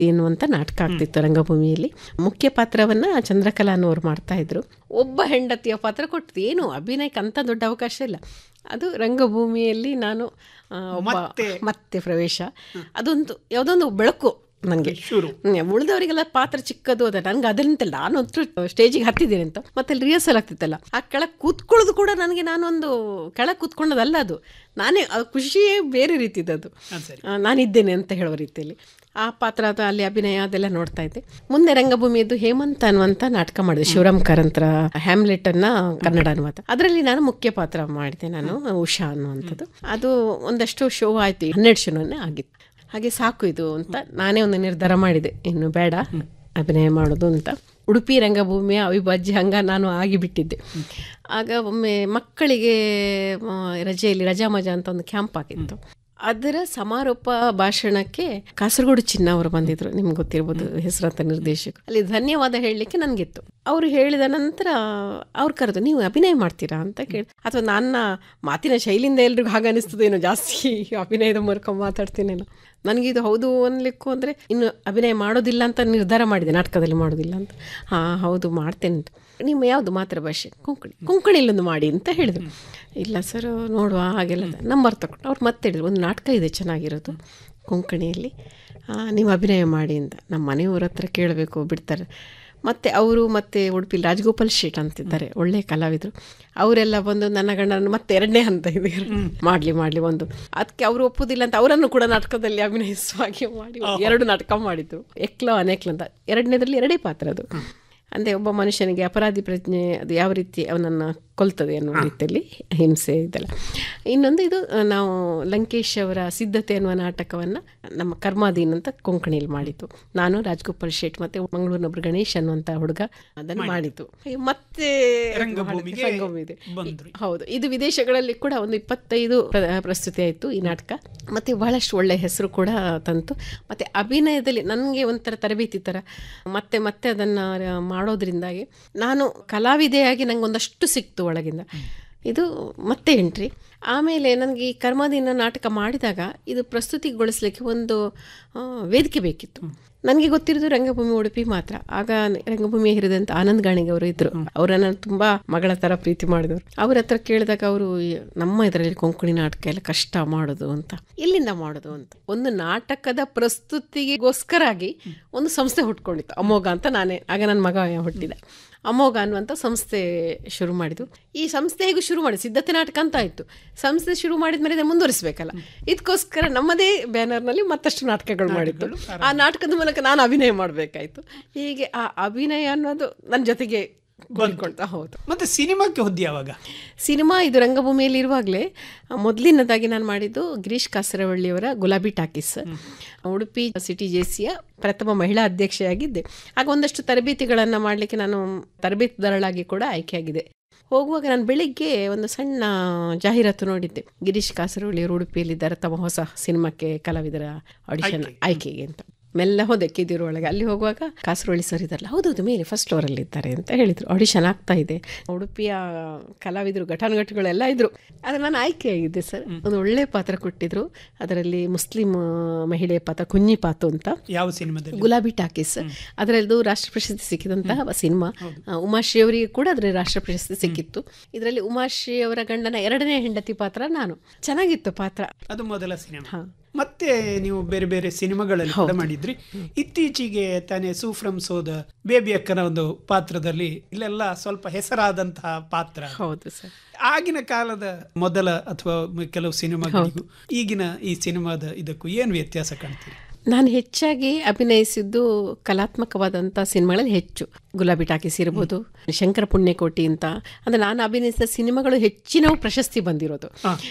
ಎನ್ನುವಂತ ನಾಟಕ ಆಗ್ತಿತ್ತು ರಂಗಭೂಮಿಯಲ್ಲಿ ಮುಖ್ಯ ಪಾತ್ರವನ್ನ ಚಂದ್ರಕಲಾ ಅನ್ನೋರು ಮಾಡ್ತಾ ಇದ್ರು ಒಬ್ಬ ಹೆಂಡತಿಯ ಪಾತ್ರ ಕೊಟ್ಟು ಏನು ಅಭಿನಯಕ್ಕೆ ಅಂತ ದೊಡ್ಡ ಅವಕಾಶ ಇಲ್ಲ ಅದು ರಂಗಭೂಮಿಯಲ್ಲಿ ನಾನು ಆ, ಒಬ್ಬ ಮತ್ತೆ ಪ್ರವೇಶ ಅದೊಂದು ಯಾವುದೊಂದು ಬೆಳಕು ನನಗೆ ಶುರು ಉಳಿದವರಿಗೆಲ್ಲ ಪಾತ್ರ ಚಿಕ್ಕದು ಅದ ನನ್ಗೆ ಅದರಿಂತಲ್ಲ ನಾನು ಅಂತೂ ಸ್ಟೇಜಿಗೆ ಹತ್ತಿದ್ದೀನಿ ಅಂತ ಮತ್ತೆ ಅಲ್ಲಿ ರಿಹರ್ಸಲ್ ಆಗ್ತಿತ್ತಲ್ಲ ಆ ಕೆಳಗೆ ಕೂತ್ಕೊಳ್ಳೋದು ಕೂಡ ನನಗೆ ನಾನೊಂದು ಕೆಳಗೆ ಕೂತ್ಕೊಂಡದಲ್ಲ ಅದು ನಾನೇ ಆ ಖುಷಿಯೇ ಬೇರೆ ರೀತಿದದು ಅದು ಸರಿ ಆ, ನಾನಿದ್ದೇನೆ ಅಂತ ಹೇಳುವ ರೀತಿಯಲ್ಲಿ ಆ ಪಾತ್ರ ಅದು ಅಲ್ಲಿ ಅಭಿನಯ ಅದೆಲ್ಲ ನೋಡ್ತಾ ಇದ್ದೆ ಮುಂದೆ ರಂಗಭೂಮಿಯದ್ದು ಹೇಮಂತ್ ಅನ್ನುವಂತ ನಾಟಕ ಮಾಡಿದೆ ಶಿವರಾಮ್ ಕಾರಂತರ ಹ್ಯಾಮ್ಲೆಟ್ ಅನ್ನ ಕನ್ನಡ ಅನುವಾದ ಅದರಲ್ಲಿ ನಾನು ಮುಖ್ಯ ಪಾತ್ರ ಮಾಡಿದೆ ನಾನು ಉಷಾ ಅನ್ನುವಂಥದ್ದು ಅದು ಒಂದಷ್ಟು ಶೋ ಆಯ್ತು ಹನ್ನೆರಡು ಶೋನೇ ಆಗಿತ್ತು ಹಾಗೆ ಸಾಕು ಇದು ಅಂತ ನಾನೇ ಒಂದು ನಿರ್ಧಾರ ಮಾಡಿದೆ ಇನ್ನು ಬೇಡ ಅಭಿನಯ ಮಾಡೋದು ಅಂತ ಉಡುಪಿ ರಂಗಭೂಮಿಯ ಅವಿಭಾಜ್ಯ ಅಂಗ ನಾನು ಆಗಿಬಿಟ್ಟಿದ್ದೆ ಆಗ ಒಮ್ಮೆ ಮಕ್ಕಳಿಗೆ ಆ, ರಜೆಯಲ್ಲಿ ರಜಾ ಮಜಾ ಅಂತ ಒಂದು ಕ್ಯಾಂಪ್ ಆಗಿತ್ತು ಅದರ ಸಮಾರೋಪ ಭಾಷಣಕ್ಕೆ ಕಾಸರಗೋಡು ಚಿನ್ನ ಅವರು ಬಂದಿದ್ರು ನಿಮ್ಗೆ ಗೊತ್ತಿರ್ಬೋದು ಹೆಸರಾಂತ ನಿರ್ದೇಶಕ ಅಲ್ಲಿ ಧನ್ಯವಾದ ಹೇಳಲಿಕ್ಕೆ ನನಗಿತ್ತು ಅವರು ಹೇಳಿದ ನಂತರ ಅವ್ರು ಕರೆದು ನೀವು ಅಭಿನಯ ಮಾಡ್ತೀರಾ ಅಂತ ಕೇಳಿ ಅಥವಾ ನನ್ನ ಮಾತಿನ ಶೈಲಿಯಿಂದ ಎಲ್ರಿಗೂ ಹಾಗೆ ಅನಿಸ್ತದೇನೋ ಜಾಸ್ತಿ ಅಭಿನಯದ ಮೂಲಕ ಮಾತಾಡ್ತೀನೇನೋ ನನಗಿದು ಹೌದು ಅನ್ಲಿಕ್ಕೂ ಅಂದರೆ ಇನ್ನು ಅಭಿನಯ ಮಾಡೋದಿಲ್ಲ ಅಂತ ನಿರ್ಧಾರ ಮಾಡಿದೆ ನಾಟಕದಲ್ಲಿ ಮಾಡೋದಿಲ್ಲ ಅಂತ ಹಾಂ ಹೌದು ಮಾಡ್ತೇನೆ ಅಂತ ನಿಮ್ಮ ಯಾವುದು ಮಾತೃಭಾಷೆ ಕೊಂಕಣಿ ಕೊಂಕಣಿಲೊಂದು ಮಾಡಿ ಅಂತ ಹೇಳಿದ್ರು ಇಲ್ಲ ಸರ್ ನೋಡುವ ಹಾಗೆಲ್ಲ ನಂಬರ್ ತಗೊಂಡು ಅವ್ರು ಮತ್ತೆ ಹೇಳಿದ್ರು ಒಂದು ನಾಟಕ ಇದೆ ಚೆನ್ನಾಗಿರೋದು ಕೊಂಕಣಿಯಲ್ಲಿ ಆ, ನೀವು ಅಭಿನಯ ಮಾಡಿ ಅಂತ ನಮ್ಮ ಮನೆಯವ್ರ ಹತ್ರ ಕೇಳಬೇಕು ಬಿಡ್ತಾರೆ ಮತ್ತು ಅವರು ಮತ್ತು ಉಡುಪಿ ರಾಜಗೋಪಾಲ್ ಶೇಟ್ ಅಂತಿದ್ದಾರೆ ಒಳ್ಳೆ ಕಲಾವಿದರು ಅವರೆಲ್ಲ ಬಂದು ನನ್ನ ಗಂಡನ ಮತ್ತೆ ಎರಡನೇ ಹಂತ ಇದೆ ಮಾಡಲಿ ಮಾಡಲಿ ಒಂದು ಅದಕ್ಕೆ ಅವರು ಒಪ್ಪುದಿಲ್ಲ ಅಂತ ಅವರನ್ನು ಕೂಡ ನಾಟಕದಲ್ಲಿ ಅಭಿನಯಿಸುವ ಹಾಗೆ ಮಾಡಿ ಎರಡು ನಾಟಕ ಮಾಡಿದ್ರು ಎಕ್ಲ ಅನೇಕ್ಲ ಅಂತ ಎರಡನೇದ್ರಲ್ಲಿ ಎರಡೇ ಪಾತ್ರ ಅದು ಅಂದರೆ ಒಬ್ಬ ಮನುಷ್ಯನಿಗೆ ಅಪರಾಧಿ ಪ್ರಜ್ಞೆ ಅದು ಯಾವ ರೀತಿ ಅವನನ್ನು ಕೊಲ್ತದೆ ಅನ್ನೋ ರೀತಿಯಲ್ಲಿ ಹಿಂಸೆ ಇದೆಲ್ಲ ಇನ್ನೊಂದು ಇದು ಆ, ನಾವು ಲಂಕೇಶ್ ಅವರ ಸಿದ್ಧತೆ ಅನ್ನುವ ನಾಟಕವನ್ನು ನಮ್ಮ ಕರ್ಮಾದೀನ್ ಅಂತ ಕೊಂಕಣಿಯಲ್ಲಿ ಮಾಡಿದ್ದು ನಾನು ರಾಜ್ಗೋಪಾಲ್ ಶೇಟ್ ಮತ್ತು ಮಂಗಳೂರಿನೊಬ್ರು ಗಣೇಶ್ ಅನ್ನುವಂಥ ಹುಡುಗ ಅದನ್ನು ಮಾಡಿದ್ದು ಮತ್ತೆ ರಂಗಭೂಮಿಗೆ ರಂಗಭೂಮಿದೆ ಬಂದ್ರಿ. ಹೌದು ಇದು ವಿದೇಶಗಳಲ್ಲಿ ಕೂಡ ಒಂದು ಇಪ್ಪತ್ತೈದು ಪ್ರ- ಪ್ರಸ್ತುತಿ ಆಯಿತು ಈ ನಾಟಕ ಮತ್ತು ಬಹಳಷ್ಟು ಒಳ್ಳೆಯ ಹೆಸರು ಕೂಡ ತಂತು ಮತ್ತು ಅಭಿನಯದಲ್ಲಿ ನನಗೆ ಒಂಥರ ತರಬೇತಿ ಥರ ಮತ್ತೆ ಮತ್ತೆ ಅದನ್ನು ಮಾಡೋದ್ರಿಂದಾಗಿ ನಾನು ಕಲಾವಿದೆಯಾಗಿ ನಂಗೆ ಒಂದಷ್ಟು ಸಿಕ್ತು ಒಳಗಿಂದ ಇದು ಮತ್ತೆ ಎಂಟ್ರಿ ಆಮೇಲೆ ನನಗೆ ಈ ಕರ್ಮದಿನ ನಾಟಕ ಮಾಡಿದಾಗ ಇದು ಪ್ರಸ್ತುತಿಗೊಳಿಸ್ಲಿಕ್ಕೆ ಒಂದು ಆ, ವೇದಿಕೆ ಬೇಕಿತ್ತು ನನಗೆ ಗೊತ್ತಿರೋದು ರಂಗಭೂಮಿ ಉಡುಪಿ ಮಾತ್ರ ಆಗ ರಂಗಭೂಮಿ ಹಿರಿದಂತ ಆನಂದ್ ಗಾಣಿಗೆ ಅವರು ಇದ್ರು ಅವರನ್ನ ತುಂಬಾ ಮಗಳ ತರ ಪ್ರೀತಿ ಮಾಡಿದವರು ಅವ್ರ ಹತ್ರ ಕೇಳಿದಾಗ ಅವರು ನಮ್ಮ ಇದರಲ್ಲಿ ಕೊಂಕಣಿ ನಾಟಕ ಎಲ್ಲ ಕಷ್ಟ ಮಾಡೋದು ಅಂತ ಎಲ್ಲಿಂದ ಮಾಡೋದು ಅಂತ ಒಂದು ನಾಟಕದ ಪ್ರಸ್ತುತಿಗೋಸ್ಕರಾಗಿ ಒಂದು ಸಂಸ್ಥೆ ಹುಟ್ಕೊಂಡಿತ್ತು ಅಮೋಘ ಅಂತ ನಾನೇ ಆಗ ನನ್ನ ಮಗ ಹುಟ್ಟಿದ ಅಮೋಘ ಅನ್ನುವಂಥ ಸಂಸ್ಥೆ ಶುರು ಮಾಡಿದ್ದು ಈ ಸಂಸ್ಥೆ ಹೇಗೂ ಶುರು ಮಾಡಿ ಸಿದ್ಧತೆ ನಾಟಕ ಅಂತ ಆಯಿತು ಸಂಸ್ಥೆ ಶುರು ಮಾಡಿದ ಮೇಲೆ ಇದನ್ನ ಮುಂದುವರಿಸಬೇಕಲ್ಲ ಇದಕ್ಕೋಸ್ಕರ ನಮ್ಮದೇ ಬ್ಯಾನರ್ನಲ್ಲಿ ಮತ್ತಷ್ಟು ನಾಟಕಗಳು ಮಾಡಿದ್ದು ಆ ನಾಟಕದ ಮೂಲಕ ನಾನು ಅಭಿನಯ ಮಾಡಬೇಕಾಯ್ತು ಹೀಗೆ ಆ ಅಭಿನಯ ಅನ್ನೋದು ನನ್ನ ಜೊತೆಗೆ ಕೂಡಿಕೊಳ್ತಾ ಹೌದು ಮತ್ತೆ ಸಿನಿಮಾಕ್ಕೆ ಹೋದ್ದಿ ಯಾವಾಗ ಸಿನಿಮಾ ಇದು ರಂಗಭೂಮಿಯಲ್ಲಿ ಇರುವಾಗಲೇ ಮೊದಲಿನದಾಗಿ ನಾನು ಮಾಡಿದ್ದು ಗಿರೀಶ್ ಕಾಸರವಳ್ಳಿಯವರ ಗುಲಾಬಿ ಟಾಕೀಸ್ ಉಡುಪಿ ಸಿಟಿ ಜೆ ಸಿಯ ಪ್ರಥಮ ಮಹಿಳಾ ಅಧ್ಯಕ್ಷೆಯಾಗಿದ್ದೆ ಆಗ ಒಂದಷ್ಟು ತರಬೇತಿಗಳನ್ನು ಮಾಡಲಿಕ್ಕೆ ನಾನು ತರಬೇತುದಾರಳಾಗಿ ಕೂಡ ಆಯ್ಕೆಯಾಗಿದೆ ಹೋಗುವಾಗ ನಾನು ಬೆಳಿಗ್ಗೆ ಒಂದು ಸಣ್ಣ ಜಾಹೀರಾತು ನೋಡಿದ್ದೆ ಗಿರೀಶ್ ಕಾಸರವಳ್ಳಿಯವರು ಉಡುಪಿಯಲ್ಲಿದ್ದಾರೆ ತಮ್ಮ ಹೊಸ ಸಿನಿಮಾಕ್ಕೆ ಕಲಾವಿದರ ಆಡಿಷನ್ ಆಯ್ಕೆಗೆ ಅಂತ ಮೆಲ್ಲ ಹೋದೆ ಕಿದಿರು ಒಳಗೆ ಅಲ್ಲಿ ಹೋಗುವಾಗ ಕಾಸರವಳ್ಳಿ ಸರ್ ಇದ್ದಾರಲ್ಲ ಹೌದೌದು ಮೇಲೆ ಫಸ್ಟ್ ಫ್ಲೋರಲ್ಲಿ ಇದ್ದಾರೆ ಅಂತ ಹೇಳಿದರು ಆಡಿಷನ್ ಆಗ್ತಾ ಇದೆ ಉಡುಪಿಯ ಕಲಾವಿದರು ಘಟಾನುಘಟಿಗಳೆಲ್ಲ ಇದ್ರು ಆದರೆ ನಾನು ಆಯ್ಕೆಯಾಗಿದ್ದೆ ಸರ್ ಒಂದು ಒಳ್ಳೆ ಪಾತ್ರ ಕೊಟ್ಟಿದ್ರು ಅದರಲ್ಲಿ ಮುಸ್ಲಿಂ ಮಹಿಳೆಯ ಪಾತ್ರ ಕುഞ്ഞി ಪಾತು ಅಂತ ಯಾವ ಸಿನಿಮಾದಲ್ಲಿ ಗುಲಾಬಿ ಟಾಕೀಸ್ ಅದರದ್ದು ರಾಷ್ಟ್ರ ಪ್ರಶಸ್ತಿ ಸಿಕ್ಕಿದಂತಹ ಸಿನಿಮಾ ಆ, ಉಮಾಶ್ರೀ ಅವರಿಗೆ ಕೂಡ ಅದರಲ್ಲಿ ರಾಷ್ಟ್ರ ಪ್ರಶಸ್ತಿ ಸಿಕ್ಕಿತ್ತು ಇದರಲ್ಲಿ ಉಮಾಶ್ರೀ ಅವರ ಗಂಡನ ಎರಡನೇ ಹೆಂಡತಿ ಪಾತ್ರ ನಾನು ಚೆನ್ನಾಗಿತ್ತು ಪಾತ್ರ ಅದು ಮೊದಲ ಸಿನಿಮಾ ಹಾ. ಮತ್ತೆ ನೀವು ಬೇರೆ ಬೇರೆ ಸಿನಿಮಾಗಳಲ್ಲಿ ಕೂಡ ಮಾಡಿದ್ರಿ ಇತ್ತೀಚೆಗೆ ತಾನೇ ಸೂಫ್ರಮ್ ಸೋದ ಬೇಬಿ ಅಕ್ಕನ ಒಂದು ಪಾತ್ರದಲ್ಲಿ ಇಲ್ಲೆಲ್ಲ ಸ್ವಲ್ಪ ಹೆಸರಾದಂತಹ ಪಾತ್ರ ಹೌದು ಸರ್ ಆಗಿನ ಕಾಲದ ಮೊದಲ ಅಥವಾ ಕೆಲವು ಸಿನಿಮಾಗಳಿಗೂ ಈಗಿನ ಈ ಸಿನಿಮಾದ ಇದಕ್ಕೂ ಏನು ವ್ಯತ್ಯಾಸ ಕಾಣ್ತೀರಿ ನಾನು ಹೆಚ್ಚಾಗಿ ಅಭಿನಯಿಸಿದ್ದು ಕಲಾತ್ಮಕವಾದಂಥ ಸಿನಿಮಾಗಳಲ್ಲಿ ಹೆಚ್ಚು ಗುಲಾಬಿ ಟಾಕೀಸ್ ಇರ್ಬೋದು ಶಂಕರ ಪುಣ್ಯಕೋಟಿ ಅಂತ ಅಂದರೆ ನಾನು ಅಭಿನಯಿಸಿದ ಸಿನಿಮಾಗಳು ಹೆಚ್ಚಿನವು ಪ್ರಶಸ್ತಿ ಬಂದಿರೋದು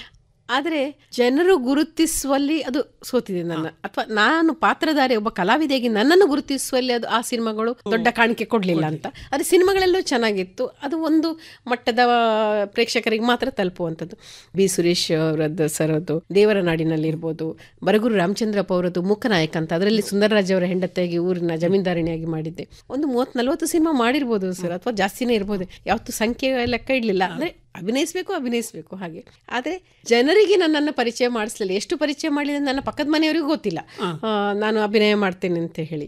ಆದರೆ ಜನರು ಗುರುತಿಸುವಲ್ಲಿ ಅದು ಸೋತಿದೆ ನನ್ನ ಅಥವಾ ನಾನು ಪಾತ್ರಧಾರಿ ಒಬ್ಬ ಕಲಾವಿದೆಯಾಗಿ ನನ್ನನ್ನು ಗುರುತಿಸುವಲ್ಲಿ ಅದು ಆ ಸಿನಿಮಾಗಳು ದೊಡ್ಡ ಕಾಣಿಕೆ ಕೊಡಲಿಲ್ಲ ಅಂತ ಅದು ಸಿನಿಮಾಗಳೆಲ್ಲೂ ಚೆನ್ನಾಗಿತ್ತು ಅದು ಒಂದು ಮಟ್ಟದ ಪ್ರೇಕ್ಷಕರಿಗೆ ಮಾತ್ರ ತಲುಪುವಂಥದ್ದು ಬಿ ಸುರೇಶ್ ಅವರದ್ದು ಸರದ್ದು ದೇವರ ನಾಡಿನಲ್ಲಿರ್ಬೋದು ಬರಗೂರು ರಾಮಚಂದ್ರಪ್ಪ ಅವರದ್ದು ಮೂಕನಾಯಕ ಅಂತ ಅದರಲ್ಲಿ ಸುಂದರರಾಜ್ ಅವರ ಹೆಂಡತಿಯಾಗಿ ಊರಿನ ಜಮೀನ್ದಾರಿಣಿಯಾಗಿ ಮಾಡಿದ್ದೆ ಒಂದು ಮೂವತ್ತು ನಲವತ್ತು ಸಿನಿಮಾ ಮಾಡಿರ್ಬೋದು ಸರ್ ಅಥವಾ ಜಾಸ್ತಿನೇ ಇರ್ಬೋದು ಯಾವತ್ತು ಸಂಖ್ಯೆ ಲೆಕ್ಕ ಇಡಲಿಲ್ಲ ಅಂದರೆ ಅಭಿನಯಿಸ್ಬೇಕು ಅಭಿನಯಿಸ್ಬೇಕು ಹಾಗೆ ಆದರೆ ಜನರಿಗೆ ನನ್ನನ್ನು ಪರಿಚಯ ಮಾಡಿಸ್ಲಿಲ್ಲ ಎಷ್ಟು ಪರಿಚಯ ಮಾಡಲಿಲ್ಲ ನನ್ನ ಪಕ್ಕದ ಮನೆಯವರಿಗೂ ಗೊತ್ತಿಲ್ಲ ಆ, ನಾನು ಅಭಿನಯ ಮಾಡ್ತೇನೆ ಅಂತ ಹೇಳಿ